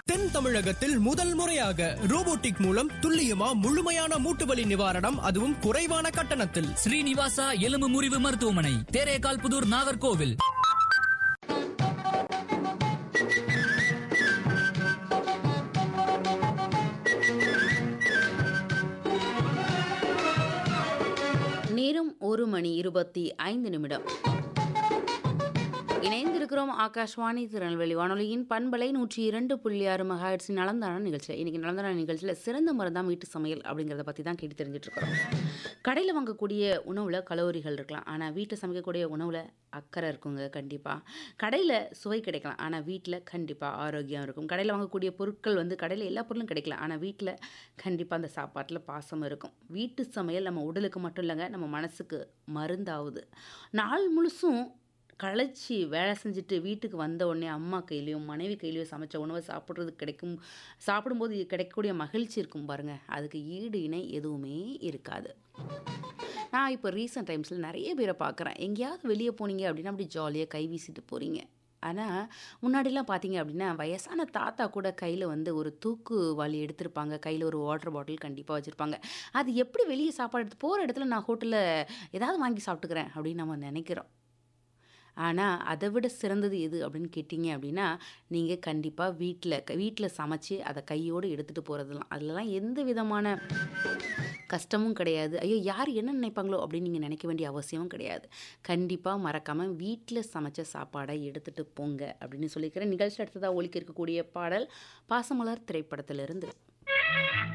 தென் தமிழகத்தில் முதல் முறையாக ரோபோட்டிக் மூலம் துல்லியமா முழுமையான மூட்டுவலி நிவாரணம் அதுவும் குறைவான கட்டணத்தில் ஸ்ரீனிவாசா எலும்பு முறிவு மருத்துவமனை தேரேகால் புதூர் நாகர்கோவில் நேரம் ஒரு மணி இருபத்தி ஐந்து நிமிடம் இணைந்திருக்கிறோம் ஆகாஷ்வாணி திருநெல்வேலி வானொலியின் பண்பலை நூற்றி இரண்டு புள்ளி ஆறு மகாட்சி நலந்தான நிகழ்ச்சியில் இன்றைக்கி நலந்தான நிகழ்ச்சியில் சிறந்த மருந்தாம் வீட்டு சமையல் அப்படிங்கிறத பற்றி தான் கேட்டு தெரிஞ்சுட்டு இருக்கிறோம் கடையில் வாங்கக்கூடிய உணவில் கலோரிகள் இருக்கலாம் ஆனால் வீட்டில் சமைக்கக்கூடிய உணவில் அக்கறை இருக்குங்க கண்டிப்பாக கடையில் சுவை கிடைக்கலாம் ஆனால் வீட்டில் கண்டிப்பாக ஆரோக்கியம் இருக்கும் கடையில் வாங்கக்கூடிய பொருட்கள் வந்து கடையில் எல்லா பொருளும் கிடைக்கலாம் ஆனால் வீட்டில் கண்டிப்பாக அந்த சாப்பாட்டில் பாசம் இருக்கும் வீட்டு சமையல் நம்ம உடலுக்கு மட்டும் இல்லைங்க நம்ம மனசுக்கு மருந்தாகுது நாள் முழுசும் களைச்சி வேலை செஞ்சுட்டு வீட்டுக்கு வந்த உடனே அம்மா கையிலையும் மனைவி கையிலையும் சமைச்ச உணவை சாப்பிட்றது கிடைக்கும் சாப்பிடும்போது கிடைக்கக்கூடிய மகிழ்ச்சி இருக்கும் பாருங்கள் அதுக்கு ஈடு இணை எதுவுமே இருக்காது நான் இப்போ ரீசெண்ட் டைம்ஸில் நிறைய பேரை பார்க்குறேன் எங்கேயாவது வெளியே போனீங்க அப்படின்னா அப்படி ஜாலியாக கை வீசிட்டு போகிறீங்க ஆனால் முன்னாடிலாம் பார்த்தீங்க அப்படின்னா வயசான தாத்தா கூட கையில் வந்து ஒரு தூக்கு வாளி எடுத்திருப்பாங்க கையில் ஒரு வாட்டர் பாட்டில் கண்டிப்பாக வச்சுருப்பாங்க அது எப்படி வெளியே சாப்பாடு எடுத்து போகிற இடத்துல நான் ஹோட்டலில் ஏதாவது வாங்கி சாப்பிட்டுக்கிறேன் அப்படின்னு நம்ம நினைக்கிறோம் ஆனால் அதை விட சிறந்தது எது அப்படின்னு கேட்டிங்க அப்படின்னா நீங்கள் கண்டிப்பாக வீட்டில் வீட்டில் சமைச்சு அதை கையோடு எடுத்துகிட்டு போகிறதுலாம் அதிலலாம் எந்த விதமான கஷ்டமும் கிடையாது ஐயோ யார் என்ன நினைப்பாங்களோ அப்படின்னு நீங்கள் நினைக்க வேண்டிய அவசியமும் கிடையாது கண்டிப்பாக மறக்காமல் வீட்டில் சமைச்ச சாப்பாடை எடுத்துகிட்டு போங்க அப்படின்னு சொல்லிக்கிறேன் நிகழ்ச்சி அடுத்ததாக ஒழிக்க இருக்கக்கூடிய பாடல் பாசமலர் திரைப்படத்திலிருந்து